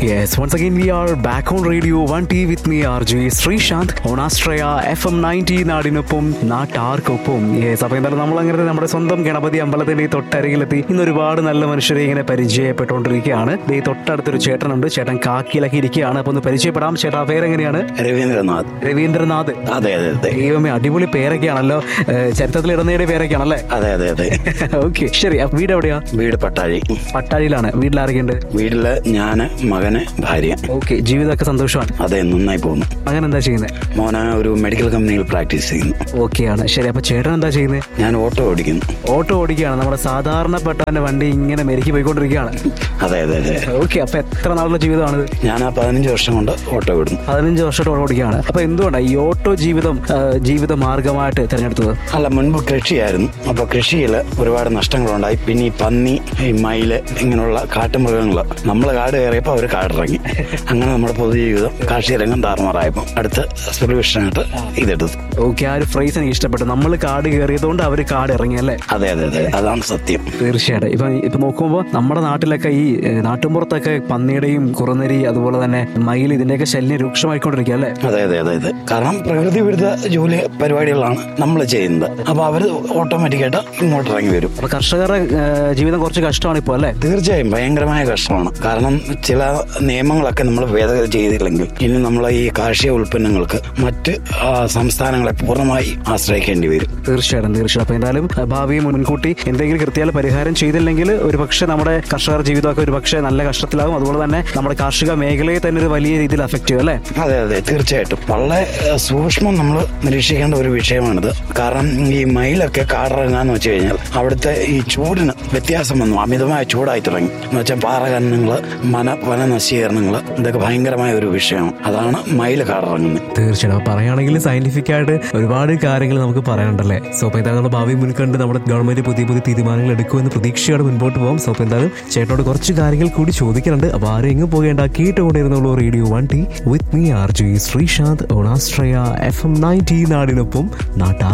Yes, once again we are back on radio 1T with me RJ Sreesanth on Astraya FM 90 നാടിനൊപ്പം നാട്ടാർക്കൊപ്പം yes അപ്പോൾ എന്തായാലും നമ്മൾ അങ്ങനെ നമ്മുടെ സ്വന്തം ഗണപതി അമ്പലത്തിന്റെ ഈ തൊട്ടരികിലെത്തി ഇന്ന് ഒരുപാട് നല്ല മനുഷ്യരെ ഇങ്ങനെ പരിചയപ്പെട്ടുകൊണ്ടിരിക്കുകയാണ് ദേ തൊട്ടടുത്തൊരു ചേട്ടനുണ്ട് ചേട്ടൻ കാക്കിയിലൊക്കെ ഇരിക്കുകയാണ് അപ്പോൾ ഒന്ന് പരിചയപ്പെടാം ചേട്ടാ പേരെങ്ങനെയാണ് രവീന്ദ്രനാഥ് രവീന്ദ്രനാഥ് അതെ അതെ അതെ ദൈവമേ അടിപൊളി പേരൊക്കെയാണല്ലോ ഏഹ്, ചരിത്രത്തിൽ ഇടനേടിയ പേരൊക്കെയാണല്ലേ അതെ അതെ അതെ ഓക്കെ ശരി അപ്പൊ വീട് എവിടെയാ വീട് പട്ടാഴി പട്ടാഴിയിലാണ് വീട്ടിൽ ആരൊക്കെയുണ്ട് വീട്ടില് ഞാന് മകന് ഭാര്യ ഓക്കെ ജീവിതമൊക്കെ സന്തോഷമാണ് അതെ നന്നായി പോകുന്നു അങ്ങനെ എന്താ ചെയ്യുന്നത് മോന ഒരു മെഡിക്കൽ കമ്പനിയിൽ പ്രാക്ടീസ് ചെയ്യുന്നു ഓക്കെയാണ് ശരി അപ്പൊ ചേട്ടൻ എന്താ ചെയ്യുന്നത് ഞാൻ ഓട്ടോ ഓടിക്കുന്നു ഓട്ടോ ഓടിക്കുകയാണ് നമ്മുടെ സാധാരണപ്പെട്ടവന്റെ വണ്ടി ഇങ്ങനെ മെരുക്കി പോയിക്കൊണ്ടിരിക്കുകയാണ് അതെ അതെ അതെ ഓക്കെ അപ്പൊ എത്ര നാളുള്ള ജീവിതമാണിത് ഞാൻ ആ പതിനഞ്ച് വർഷം കൊണ്ട് ഓട്ടോ വിടുന്നു പതിനഞ്ച് വർഷമായിട്ട് ഓട്ടോ ഓടിക്കുകയാണ് അപ്പൊ എന്തുകൊണ്ടാണ് ഈ ഓട്ടോ ജീവിതം ആ, ജീവിത മാർഗമായിട്ട് തിരഞ്ഞെടുത്തത് അല്ല മുൻപ് കൃഷിയായിരുന്നു അപ്പൊ കൃഷിയിൽ ഒരുപാട് നഷ്ടങ്ങളുണ്ടായി പിന്നെ ഈ പന്നി ഈ മയില് ഇങ്ങനെയുള്ള കാട്ടുമൃഗങ്ങൾ നമ്മൾ കാട് കയറിയപ്പോൾ അവർ കാടിറങ്ങി അങ്ങനെ നമ്മുടെ പൊതുജീവിതം കാർഷിക രംഗം താറുമാറായപ്പോൾ അടുത്ത സൊല്യൂഷനായിട്ട് ഇതെടുത്തു ഓക്കെ ആ ഒരു ഫ്രേസ് എനിക്ക് ഇഷ്ടപ്പെട്ടു നമ്മൾ കാട് കയറിയതുകൊണ്ട് അവർ കാട് ഇറങ്ങി അല്ലേ അതെ അതെ അതെ അതാണ് സത്യം തീർച്ചയായിട്ടും ഇപ്പൊ ഇപ്പൊ നോക്കുമ്പോൾ നമ്മുടെ നാട്ടിലൊക്കെ ഈ ഏഹ്, നാട്ടുമ്പുറത്തൊക്കെ പന്നിയുടെയും കുറുനരി അതുപോലെ തന്നെ മയിൽ ഇതിന്റെയൊക്കെ ശല്യം രൂക്ഷമായിക്കൊണ്ടിരിക്കുക അല്ലേ അതെ അതെ അതെ അതെ കാരണം പ്രകൃതി വിരുദ്ധ ജോലി പരിപാടികളാണ് നമ്മൾ ചെയ്യുന്നത് അപ്പൊ അവര് ഓട്ടോമാറ്റിക്കായിട്ട് ഇങ്ങോട്ട് ഇറങ്ങി വരും അപ്പൊ കർഷകരുടെ ഏഹ്, ജീവിതം കുറച്ച് കഷ്ടമാണ് ഇപ്പോൾ അല്ലേ തീർച്ചയായും ഭയങ്കരമായ കഷ്ടമാണ് കാരണം ചില നിയമങ്ങളൊക്കെ നമ്മൾ ഭേദഗതി ചെയ്തില്ലെങ്കിൽ ഇനി നമ്മൾ ഈ കാർഷിക ഉൽപ്പന്നങ്ങൾക്ക് മറ്റ് ആ, സംസ്ഥാനങ്ങളെ പൂർണ്ണമായി ആശ്രയിക്കേണ്ടി വരും തീർച്ചയായിട്ടും തീർച്ചയായിട്ടും അപ്പൊ എന്തായാലും അഹ് ഭാവിയെ മുൻകൂട്ടി എന്തെങ്കിലും കൃത്യമായ പരിഹാരം ചെയ്തില്ലെങ്കിൽ ഒരുപക്ഷെ നമ്മുടെ കർഷകർ ജീവിതമൊക്കെ ഒരുപക്ഷെ നല്ല കഷ്ടത്തിലാകും അതുപോലെ തന്നെ നമ്മുടെ കാർഷിക മേഖലയെ തന്നെ ഒരു വലിയ രീതിയിൽ അഫക്റ്റ് ചെയ്യും അല്ലേ അതെ അതെ തീർച്ചയായിട്ടും വളരെ ഏഹ്, സൂക്ഷ്മം നമ്മൾ നിരീക്ഷിക്കേണ്ട ഒരു വിഷയമാണിത് കാരണം ഈ മയിലൊക്കെ കാടിറങ്ങാന്ന് വെച്ച് കഴിഞ്ഞാൽ അവിടുത്തെ ഈ ചൂടിന് വ്യത്യാസം വന്നു അമിതമായ ചൂടായി തുടങ്ങി എന്ന് വെച്ചാൽ പാറകന്നങ്ങള് വന വന നശീകരണങ്ങൾ ഇതൊക്കെ ഭയങ്കരമായ ഒരു വിഷയമാണ് അതാണ് മയിൽ കാടിറങ്ങുന്നത് തീർച്ചയായിട്ടും അപ്പൊ പറയുകയാണെങ്കിൽ സയന്റിഫിക് ആയിട്ട് ഒരുപാട് കാര്യങ്ങൾ നമുക്ക് പറയാനുണ്ടല്ലേ സോ അപ്പൊ എന്തായാലും ഭാവി മുൻകണ്ട് നമ്മുടെ ഗവൺമെന്റ് പുതിയ പുതിയ തീരുമാനങ്ങൾ എടുക്കുമെന്ന് പ്രതീക്ഷയോടെ മുൻപോട്ട് പോകും സോ അപ്പൊ എന്തായാലും ചേട്ടനോട് കുറച്ച് കാര്യങ്ങൾ കൂടി ചോദിക്കുന്നുണ്ട് അപ്പൊ ആരും എങ്ങും പോകേണ്ട കേട്ടുകൊണ്ടിരുന്നുള്ളൂ radio one tea with me R J Sreesanth ഓണാസ്ട്രയ എഫ് എം നയൻറ്റി നാടിനൊപ്പം നാട്ടാർ